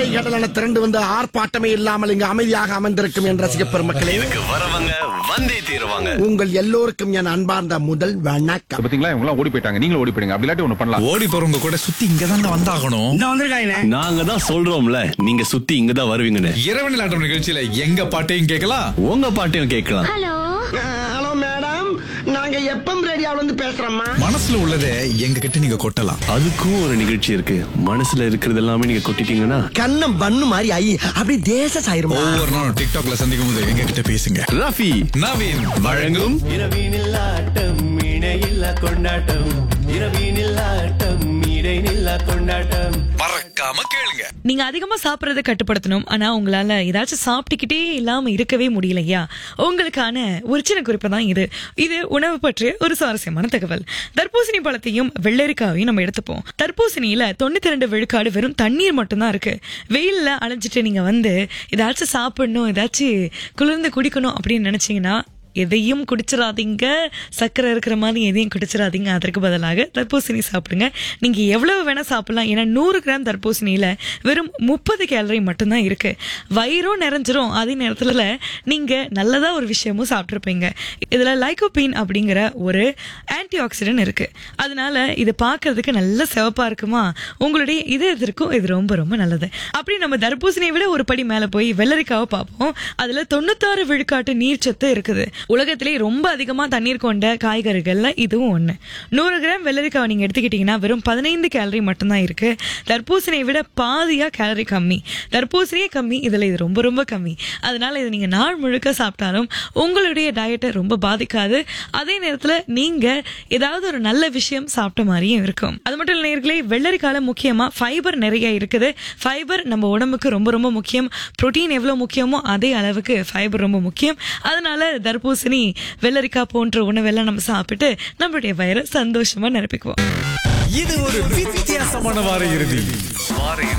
அலை கடலான திரண்டு வந்து ஆர்ப்பாட்டமே இல்லாமல் இங்கு அமைதியாக அமர்ந்திருக்கும் என் ரசிக பெருமக்களே இதுக்கு வரவங்க வந்தே தீருவாங்க உங்கள் எல்லோருக்கும் என் அன்பார்ந்த முதல் வணக்கம் பாத்தீங்களா இவங்க எல்லாம் ஓடி போயிட்டாங்க நீங்களும் ஓடி போயிடுங்க அப்படி இல்லாட்டி ஒண்ணு பண்ணலாம் ஓடி போறவங்க கூட சுத்தி இங்க தான் வந்தாகணும் நாங்க தான் சொல்றோம்ல நீங்க சுத்தி இங்க தான் வருவீங்கன்னு இரவு நிலாட்டம் நிகழ்ச்சியில எங்க பாட்டையும் கேட்கலாம் உங்க பாட்டையும் கேட்கலாம் ஹலோ மேடம் நாங்க எப்பம் ரேடியோல இருந்து பேசுறோம்மா மனசுல உள்ளதை எங்க கிட்ட நீங்க கொட்டலாம் அதுக்கும் ஒரு நிகழ்ச்சி இருக்கு மனசுல இருக்கிறது எல்லாமே நீங்க கொட்டிட்டீங்கன்னா கண்ணம் பண்ணு மாதிரி ஐ அப்படி தேச சாயிருமா ஒவ்வொரு நாளும் டிக்டாக்ல சந்திக்கும் போது எங்க கிட்ட பேசுங்க ரஃபி நவீன் வழங்கும் இரவினில் ஆட்டம் இணையில்லா கொண்டாட்டம் இரவினில் ஆட்டம் இடைநில்லா கொண்டாட்டம் மறக்காம கேளுங்க நீங்க அதிகமா சாப்பிடறத கட்டுப்படுத்தணும் ஆனா உங்களால ஏதாச்சும் சாப்பிட்டுக்கிட்டே இல்லாம இருக்கவே முடியலையா உங்களுக்கான ஒரு சின்ன குறிப்பு தான் இது இது உணவு பற்றிய ஒரு சுவாரஸ்யமான தகவல் தர்பூசணி பழத்தையும் வெள்ளரிக்காவையும் நம்ம எடுத்துப்போம் தர்பூசணியில தொண்ணூத்தி ரெண்டு விழுக்காடு வெறும் தண்ணீர் மட்டும்தான் இருக்கு வெயில்ல அலைஞ்சிட்டு நீங்க வந்து ஏதாச்சும் சாப்பிடணும் ஏதாச்சும் குளிர்ந்து குடிக்கணும் அப்படின்னு நினைச்சீங்கன்னா எதையும் குடிச்சிடாதீங்க சர்க்கரை இருக்கிற மாதிரி எதையும் குடிச்சிடாதீங்க அதற்கு பதிலாக தர்பூசணி சாப்பிடுங்க நீங்க எவ்வளவு வேணா சாப்பிடலாம் ஏன்னா நூறு கிராம் தர்பூசணியில வெறும் முப்பது கேலரி மட்டும்தான் இருக்கு வயிறும் நிறைஞ்சிரும் அதே நேரத்துல நீங்க நல்லதா ஒரு விஷயமும் சாப்பிட்ருப்பீங்க இதுல லைகோபீன் அப்படிங்கிற ஒரு ஆன்டி ஆக்சிடென்ட் இருக்கு அதனால இது பார்க்கிறதுக்கு நல்ல சிவப்பா இருக்குமா உங்களுடைய இதயத்திற்கும் இது ரொம்ப ரொம்ப நல்லது அப்படி நம்ம தர்பூசணியை விட ஒரு படி மேல போய் வெள்ளரிக்காவை பார்ப்போம் அதுல தொண்ணூத்தாறு விழுக்காட்டு நீர்ச்சத்து இருக்குது உலகத்திலே ரொம்ப அதிகமா தண்ணீர் கொண்ட காய்கறிகள்ல இதுவும் ஒண்ணு நூறு கிராம் வெள்ளரிக்காவை நீங்க எடுத்துக்கிட்டீங்கன்னா வெறும் பதினைந்து கேலரி மட்டும்தான் இருக்கு தர்பூசணியை விட பாதியா கேலரி கம்மி தர்பூசணியே கம்மி இதுல இது ரொம்ப ரொம்ப கம்மி அதனால இது நீங்க நாள் முழுக்க சாப்பிட்டாலும் உங்களுடைய டயட்டை ரொம்ப பாதிக்காது அதே நேரத்துல நீங்க ஏதாவது ஒரு நல்ல விஷயம் சாப்பிட்ட மாதிரியும் இருக்கும் அது மட்டும் இல்ல நேர்களே வெள்ளரிக்கால முக்கியமா ஃபைபர் நிறைய இருக்குது ஃபைபர் நம்ம உடம்புக்கு ரொம்ப ரொம்ப முக்கியம் புரோட்டீன் எவ்வளவு முக்கியமோ அதே அளவுக்கு ஃபைபர் ரொம்ப முக்கியம் அதனால தர்பூசணி வெள்ளரிக்காய் போன்ற உணவெல்லாம் நம்ம சாப்பிட்டு நம்மளுடைய வயிறை சந்தோஷமா நிரப்பிக்குவோம் இது ஒரு வித்தியாசமான வார இறுதி